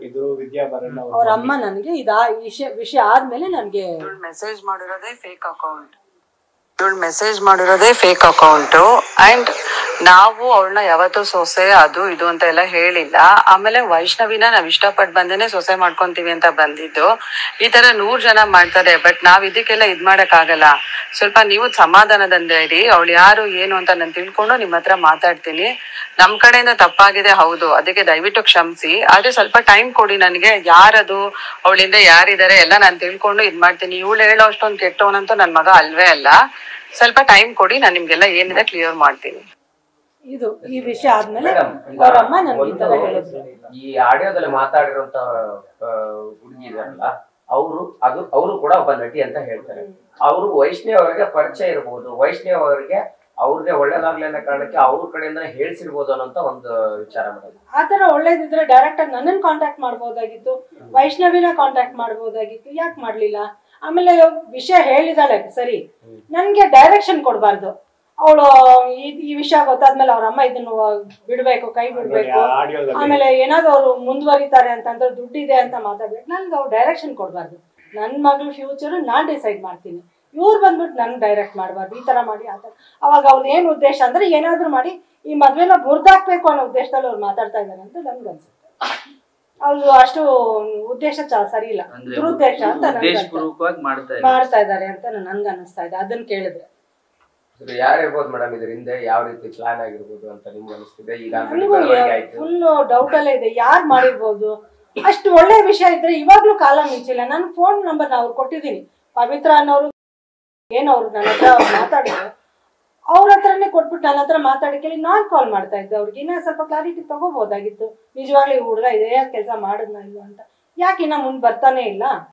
ಇದು ವಿದ್ಯಾಭರಣ ಅವ್ರ ಅವ್ರ ಅಮ್ಮ ನನಗೆ ಇದಾ ವಿಷಯ ವಿಷಯ ಆದ್ಮೇಲೆ ನನಗೆ ಇವಳು ಮೆಸೇಜ್ ಮಾಡಿರೋದೇ ಫೇಕ್ ಅಕೌಂಟ್ ಇವಳು ಮೆಸೇಜ್ ಮಾಡಿರೋದೇ ಫೇಕ್ ಅಕೌಂಟ್ ಅಂಡ್ ನಾವು ಅವಳನ್ನ ಯಾವತ್ತೂ ಸೊಸೆ ಅದು ಇದು ಅಂತ ಎಲ್ಲ ಹೇಳಿಲ್ಲ ಆಮೇಲೆ ವೈಷ್ಣವಿನ ನಾವ್ ಇಷ್ಟಪಟ್ಟು ಬಂದೇನೆ ಸೊಸೆ ಮಾಡ್ಕೊಂತೀವಿ ಅಂತ ಬಂದಿದ್ದು ಈ ತರ ನೂರ್ ಜನ ಮಾಡ್ತಾರೆ ಬಟ್ ನಾವ್ ಇದಕ್ಕೆಲ್ಲ ಇದ್ ಮಾಡಕ್ ಆಗಲ್ಲ ಸ್ವಲ್ಪ ನೀವು ಸಮಾಧಾನದಿಂದ ಇರಿ ಅವಳು ಯಾರು ಏನು ಅಂತ ನಾನು ತಿಳ್ಕೊಂಡು ನಿಮ್ ಹತ್ರ ಮಾತಾಡ್ತೀನಿ ನಮ್ ಕಡೆಯಿಂದ ತಪ್ಪಾಗಿದೆ ಹೌದು ಅದಕ್ಕೆ ದಯವಿಟ್ಟು ಕ್ಷಮಿಸಿ ಆದ್ರೆ ಸ್ವಲ್ಪ ಟೈಮ್ ಕೊಡಿ ನನಗೆ ಯಾರದು ಅವಳಿಂದ ಯಾರಿದ್ದಾರೆ ಎಲ್ಲ ನಾನು ತಿಳ್ಕೊಂಡು ಇದ್ ಮಾಡ್ತೀನಿ ಇವಳು ಹೇಳೋ ಅಷ್ಟೊಂದು ಕೆಟ್ಟವನಂತೂ ನನ್ ಮಗ ಅಲ್ವೇ ಅಲ್ಲ ಸ್ವಲ್ಪ ಟೈಮ್ ಕೊಡಿ ನಾನು ನಿಮ್ಗೆಲ್ಲ ಏನಿದೆ ಕ್ಲಿಯರ್ ಮಾಡ್ತೀನಿ ಇದು ಈ ವಿಷಯ ಆದ್ಮೇಲೆ ಮೇಡಮ್ ಈಗ ಅವ್ರ ಅಮ್ಮ ನನ್ಗೆ ಈ ತರ ಒಂದು ಹೇಳಿದ್ರು ಈ ಆಡಿಯೋದಲ್ಲಿ ಮಾತಾಡಿರುವಂತ ಹುಡುಗಿ ಇದಾರಲ್ಲ ಅವರು ಅದು ಅವರು ಕೂಡ ಒಬ್ಬ ನಟಿ ಅಂತ ಹೇಳ್ತಾರೆ ಅವರು ವೈಷ್ಣವ್ ಅವರಿಗೆ ಪರಿಚಯ ಇರ್ಬೋದು ವೈಷ್ಣವ್ ಅವರಿಗೆ ಅವ್ರಿಗೆ ಒಳ್ಳೇದಾಗ್ಲಿ ಅನ್ನೋ ಕಾರಣಕ್ಕೆ ಅವ್ರ ಕಡೆಯಿಂದ ಹೇಳ್ಸಿರ್ಬೋದು ಅನ್ನೋಂತ ಒಂದು ವಿಚಾರ ಮೇಡಮ್ ಆತರ ಒಳ್ಳೇದಿದ್ರೆ ಡೈರೆಕ್ಟ್ ಆಗಿ ನನ್ನನ್ ಕಾಂಟ್ಯಾಕ್ಟ್ ಮಾಡ್ಬೋದಾಗಿತ್ತು ವೈಷ್ಣವಿನ ಕಾಂಟ್ಯಾಕ್ಟ್ ಮಾಡ್ಬೋದಾಗಿತ್ತು ಯಾಕೆ ಮಾಡ್ಲಿಲ್ಲ ಆಮೇಲೆ ವಿಷಯ ಹೇಳಿದಾಳೆ ಸರಿ ನನ್ಗೆ ಡೈರೆಕ್ಷನ್ ಕೊಡ್ಬಾರ್ದು ಅವಳು ಈ ವಿಷಯ ಗೊತ್ತಾದ್ಮೇಲೆ ಅವ್ರ ಅಮ್ಮ ಇದನ್ನು ಬಿಡ್ಬೇಕು ಕೈ ಬಿಡ್ಬೇಕು ಆಡಿಯೋದಲ್ಲಿ ಆಮೇಲೆ ಏನಾದ್ರು ಅವ್ರು ಮುಂದುವರಿತಾರೆ ಅಂತಂದ್ರೆ ದುಡ್ಡಿದೆ ಅಂತ ಮಾತಾಡ್ಬೇಕು ನನ್ಗೆ ಅವ್ರು ಡೈರೆಕ್ಷನ್ ಕೊಡಬಾರ್ದು ನನ್ನ ಮಗಳ ಫ್ಯೂಚರ್ ನಾನ್ ಡಿಸೈಡ್ ಮಾಡ್ತೀನಿ ಇವ್ರು ಬಂದ್ಬಿಟ್ಟು ನನ್ಗೆ ಡೈರೆಕ್ಟ್ ಮಾಡಬಾರ್ದು ಈ ತರ ಮಾಡಿ ಆ ಥರ ಅವಾಗ ಅವ್ರದ್ದು ಏನು ಉದ್ದೇಶ ಅಂದ್ರೆ ಏನಾದ್ರು ಮಾಡಿ ಈ ಮದ್ವೆನ ಬುರ್ದಾಕ್ಬೇಕು ಅನ್ನೋ ಉದ್ದೇಶದಲ್ಲಿ ಅವ್ರು ಮಾತಾಡ್ತಾ ಇದ್ದಾರೆ ಅಂತ ನನ್ಗೆ ಅನ್ಸುತ್ತೆ ಅವ್ರು ಅಷ್ಟು ಉದ್ದೇಶ ಚ- ಸರಿ ಇಲ್ಲ ಅಂದ್ರೆ ದುರುದ್ದೇಶ ಅಂತ ನನ್ಗೆ ಅನ್ಸುತ್ತೆ. ಉದ್ದೇಶಪೂರ್ವಕವಾಗಿ ಮಾಡ್ತಾ ಇದ್ದಾರೆ ಮಾಡ್ತಾ ಇದ್ದಾರೆ ಅಂತ ನನ್ಗೆ ಅನಿಸ್ತಾ ಇದೆ ಅದನ್ನ ಕೇಳಿದ್ರೆ ಇದು ಯಾರಿರ್ಬೋದು ಮೇಡಮ್ ಇದ್ರ ಹಿಂದೆ ಯಾವ ರೀತಿ ಪ್ಲಾನ್ ಆಗಿರ್ಬೋದು ಅಂತ ನಿಮ್ಗೆ ಅನಿಸ್ತಿದೆ ಈಗ already ನನಗೂ ಬೆಳವಣಿಗೆ ಆಯ್ತು ಫುಲ್ ಡೌಟ್ ಅಲ್ಲೇ ಇದೆ ಯಾರು ಮಾಡಿರ್ಬೋದು ಅಷ್ಟು ಒಳ್ಳೆ ವಿಷಯ ಇದ್ರೆ ಇವಾಗ್ಲೂ ಕಾಲ ಮಿಂಚಿಲ್ಲ ನಾನು ಫೋನ್ ನಂಬರ್ ನಾ ಅವ್ರು ಕೊಟ್ಟಿದ್ದೀನಿ ಪವಿತ್ರ ಅನ್ನೋರು ಏನು ಅವ್ರು ನನ್ನ ಹತ್ರ ಮಾತಾಡಿದ್ರು ಅವ್ರ ಹತ್ರನೇ ಕೊಟ್ಬಿಟ್ಟು ನನ್ನ ಹತ್ರ ಮಾತಾಡಿ ಕೇಳಿ ನಾನ್ ಕಾಲ್ ಮಾಡ್ತಾ ಇದ್ದೆ ಅವ್ರಿಗೆ ಇನ್ನ ಸ್ವಲ್ಪ ಕ್ಲಾರಿಟಿ ತಗೋಬಹುದಾಗಿತ್ತು ನಿಜವಾಗ್ಲೂ ಈ ಹುಡುಗ ಇದೇ ಕೆಲಸ ಮಾಡಿದ್ನ ಇಲ್ಲ ಅಂತ ಯಾಕೆ ಇನ್ನ ಮುಂದ್ ಬರ್ತಾನೆ ಇಲ್ಲ